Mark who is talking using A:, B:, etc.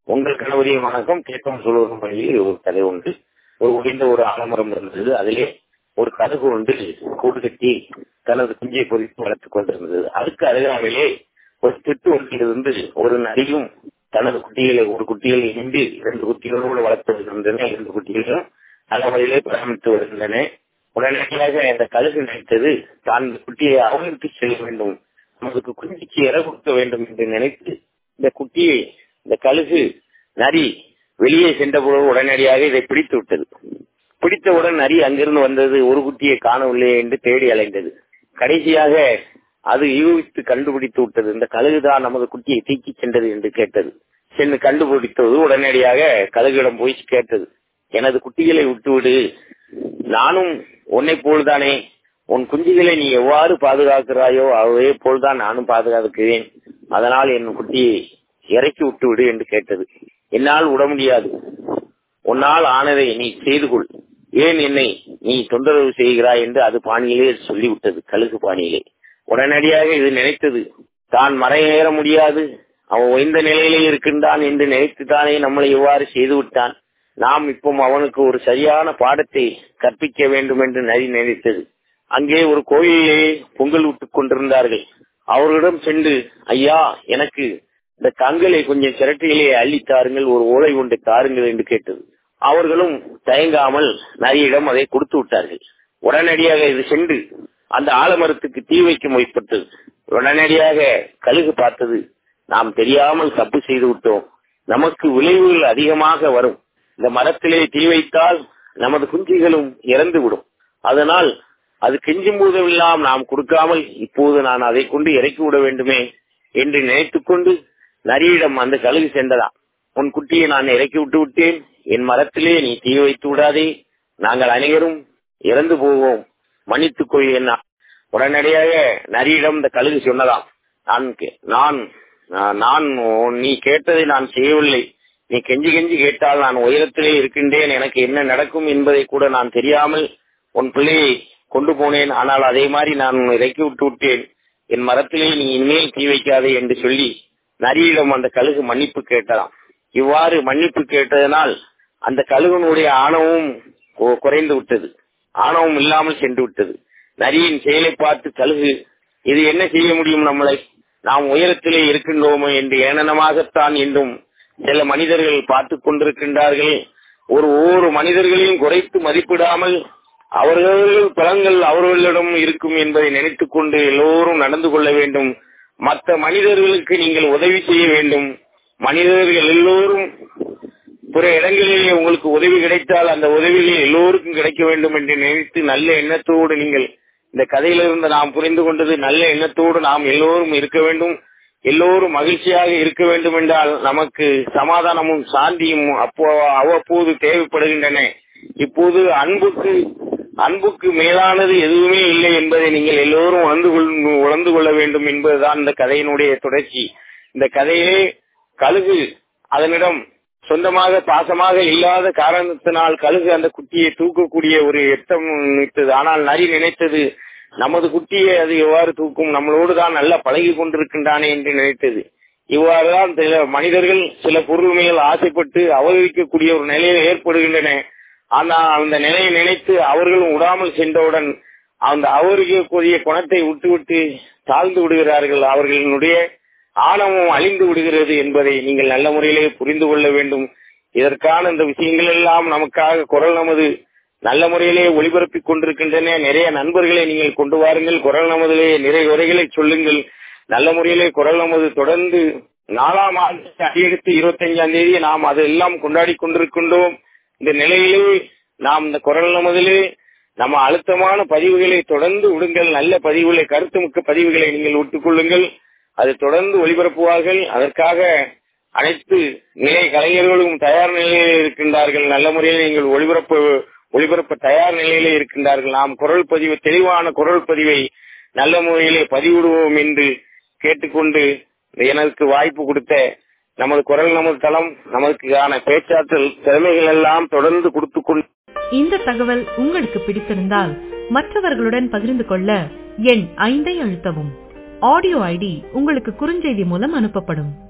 A: உங்கள் கணவரிய வணக்கம் கேட்கும் சொல்வரும் வழியில் ஒரு கதை உண்டு ஒரு உடைந்த ஒரு ஆலமரம் இருந்தது அதிலே ஒரு கழுகு ஒன்று கூடு கட்டி தனது குஞ்சை பொறித்து வளர்த்துக் கொண்டிருந்தது அதுக்கு அருகாமையிலே ஒரு திட்டு ஒன்றிலிருந்து ஒரு நரியும் தனது குட்டிகளை ஒரு குட்டிகளை இன்றி இரண்டு குட்டிகளோடு வளர்த்து வருகின்றன இரண்டு குட்டிகளும் நல்ல முறையிலே பராமரித்து வருகின்றன உடனடியாக அந்த கழுகு நினைத்தது தான் இந்த குட்டியை அவர்களுக்கு செல்ல வேண்டும் நமக்கு குஞ்சிக்கு இற கொடுக்க வேண்டும் என்று நினைத்து இந்த குட்டியை இந்த கழுகு நரி வெளியே சென்றபோது உடனடியாக இதை பிடித்து விட்டது பிடித்தவுடன் நரி அங்கிருந்து வந்தது ஒரு குட்டியை காணவில்லை என்று தேடி அலைந்தது கடைசியாக அது யூகித்து கண்டுபிடித்து விட்டது இந்த கழுகுதான் நமது குட்டியை தீக்கி சென்றது என்று கேட்டது சென்று கண்டுபிடித்தது உடனடியாக கழுகிடம் போய் கேட்டது எனது குட்டிகளை விட்டுவிடு நானும் உன்னை போல்தானே உன் குஞ்சுகளை நீ எவ்வாறு பாதுகாக்கிறாயோ அதே போல்தான் நானும் பாதுகாக்கிறேன் அதனால் என் குட்டியை இறக்கி விட்டு விடு என்று கேட்டது என்னால் விட முடியாது உன்னால் ஆனதை நீ செய்து கொள் ஏன் என்னை நீ தொந்தரவு செய்கிறாய் என்று அது பாணியிலே சொல்லிவிட்டது கழுகு பாணியிலே உடனடியாக இது நினைத்தது தான் மறையேற முடியாது அவன் உயர்ந்த நிலையிலே இருக்கின்றான் என்று நினைத்துத்தானே நம்மளை இவ்வாறு செய்து விட்டான் நாம் இப்போ அவனுக்கு ஒரு சரியான பாடத்தை கற்பிக்க வேண்டும் என்று நரி நினைத்தது அங்கே ஒரு கோயிலே பொங்கல் விட்டுக் கொண்டிருந்தார்கள் அவர்களிடம் சென்று ஐயா எனக்கு இந்த கண்களை கொஞ்சம் சிரட்டையிலே அள்ளித்தாருங்கள் ஒரு ஓலை ஒன்றை தாருங்கள் என்று கேட்டது அவர்களும் தயங்காமல் நரியிடம் அதை கொடுத்து விட்டார்கள் உடனடியாக இது சென்று அந்த ஆலமரத்துக்கு தீ வைக்க முயற்பட்டது உடனடியாக கழுகு பார்த்தது நாம் தெரியாமல் தப்பு செய்து விட்டோம் நமக்கு விளைவுகள் அதிகமாக வரும் இந்த மரத்திலே தீ வைத்தால் நமது குஞ்சுகளும் இறந்து விடும் அதனால் அது கெஞ்சும் போதெல்லாம் நாம் கொடுக்காமல் இப்போது நான் அதை கொண்டு இறக்கி விட வேண்டுமே என்று நினைத்துக் கொண்டு நரியிடம் அந்த கழுகு சென்றதாம் உன் குட்டியை நான் இறக்கி விட்டு விட்டேன் என் மரத்திலே நீ தீ வைத்து விடாதே நாங்கள் அனைவரும் இறந்து போவோம் மன்னித்துக் கொள் என்ன உடனடியாக நரியிடம் இந்த கழுகு சொன்னதாம் நான் நான் நான் நீ கேட்டதை நான் செய்யவில்லை நீ கெஞ்சி கெஞ்சி கேட்டால் நான் உயரத்திலே இருக்கின்றேன் எனக்கு என்ன நடக்கும் என்பதை கூட நான் தெரியாமல் உன் பிள்ளையை கொண்டு போனேன் ஆனால் அதே மாதிரி நான் இறக்கி விட்டு விட்டேன் என் மரத்திலே நீ இனிமேல் தீ வைக்காதே என்று சொல்லி நரியிடம் அந்த கழுகு மன்னிப்பு கேட்டதாம் இவ்வாறு மன்னிப்பு கேட்டதனால் அந்த கழுகனுடைய ஆணவம் குறைந்து விட்டது ஆணவம் இல்லாமல் சென்று விட்டது நரியின் செயலை பார்த்து கழுகு இது என்ன செய்ய முடியும் நம்மளை நாம் உயரத்திலே இருக்கின்றோமோ என்று ஏனனமாகத்தான் என்றும் சில மனிதர்கள் பார்த்து கொண்டிருக்கின்றார்கள் ஒரு ஒவ்வொரு மனிதர்களையும் குறைத்து மதிப்பிடாமல் அவர்கள் பலங்கள் அவர்களிடம் இருக்கும் என்பதை நினைத்துக் கொண்டு எல்லோரும் நடந்து கொள்ள வேண்டும் மற்ற மனிதர்களுக்கு நீங்கள் உதவி செய்ய வேண்டும் மனிதர்கள் எல்லோரும் பிற இடங்களிலே உங்களுக்கு உதவி கிடைத்தால் அந்த உதவிகள் எல்லோருக்கும் கிடைக்க வேண்டும் என்று நினைத்து நல்ல எண்ணத்தோடு நீங்கள் இந்த கதையிலிருந்து நாம் புரிந்து கொண்டது நல்ல எண்ணத்தோடு நாம் எல்லோரும் இருக்க வேண்டும் எல்லோரும் மகிழ்ச்சியாக இருக்க வேண்டும் என்றால் நமக்கு சமாதானமும் சாந்தியும் அப்போ அவ்வப்போது தேவைப்படுகின்றன இப்போது அன்புக்கு அன்புக்கு மேலானது எதுவுமே இல்லை என்பதை நீங்கள் எல்லோரும் உணர்ந்து உணர்ந்து கொள்ள வேண்டும் என்பதுதான் இந்த கதையினுடைய தொடர்ச்சி இந்த கதையிலே கழுகு அதனிடம் சொந்தமாக பாசமாக இல்லாத காரணத்தினால் கழுகு அந்த குட்டியை தூக்கக்கூடிய ஒரு எத்தம் நினைத்தது ஆனால் நரி நினைத்தது நமது குட்டியை அது எவ்வாறு தூக்கும் நம்மளோடு தான் நல்லா பழகி கொண்டிருக்கின்றானே என்று நினைத்தது இவ்வாறுதான் சில மனிதர்கள் சில பொருள் மேல் ஆசைப்பட்டு அவதரிக்கக்கூடிய ஒரு நிலையில் ஏற்படுகின்றன ஆனால் அந்த நிலையை நினைத்து அவர்களும் விடாமல் சென்றவுடன் அந்த அவருக்குரிய குணத்தை விட்டுவிட்டு தாழ்ந்து விடுகிறார்கள் அவர்களுடைய ஆணவம் அழிந்து விடுகிறது என்பதை நீங்கள் நல்ல முறையிலே புரிந்து கொள்ள வேண்டும் இதற்கான இந்த விஷயங்கள் எல்லாம் நமக்காக குரல் நமது நல்ல முறையிலே ஒளிபரப்பிக் கொண்டிருக்கின்றன நிறைய நண்பர்களை நீங்கள் கொண்டு வாருங்கள் குரல் நமதிலே நிறைய உரைகளை சொல்லுங்கள் நல்ல முறையிலே குரல் நமது தொடர்ந்து நாலாம் ஆண்டு அடியெடுத்து இருபத்தி அஞ்சாம் தேதி நாம் அதெல்லாம் கொண்டாடி கொண்டிருக்கின்றோம் இந்த நிலையிலே நாம் இந்த குரல் நமதிலே நம்ம அழுத்தமான பதிவுகளை தொடர்ந்து விடுங்கள் நல்ல பதிவுகளை கருத்துமிக்க பதிவுகளை நீங்கள் விட்டுக் கொள்ளுங்கள் அது தொடர்ந்து ஒளிபரப்புவார்கள் அதற்காக அனைத்து நிலை கலைஞர்களும் தயார் நிலையில் இருக்கின்றார்கள் நல்ல முறையில் நீங்கள் ஒளிபரப்பு ஒளிபரப்ப தயார் நிலையிலே இருக்கின்றார்கள் நாம் குரல் பதிவு தெளிவான குரல் பதிவை நல்ல முறையிலே பதிவிடுவோம் என்று கேட்டுக்கொண்டு எனக்கு வாய்ப்பு கொடுத்த நமது குரல் நமது தளம் நமதுக்கான பேச்சாற்றல் திறமைகள் எல்லாம் தொடர்ந்து கொடுத்து கொண்டு
B: இந்த தகவல் உங்களுக்கு பிடித்திருந்தால் மற்றவர்களுடன் பகிர்ந்து கொள்ள எண் ஐந்தை அழுத்தவும் ஆடியோ ஐடி உங்களுக்கு குறுஞ்செய்தி மூலம் அனுப்பப்படும்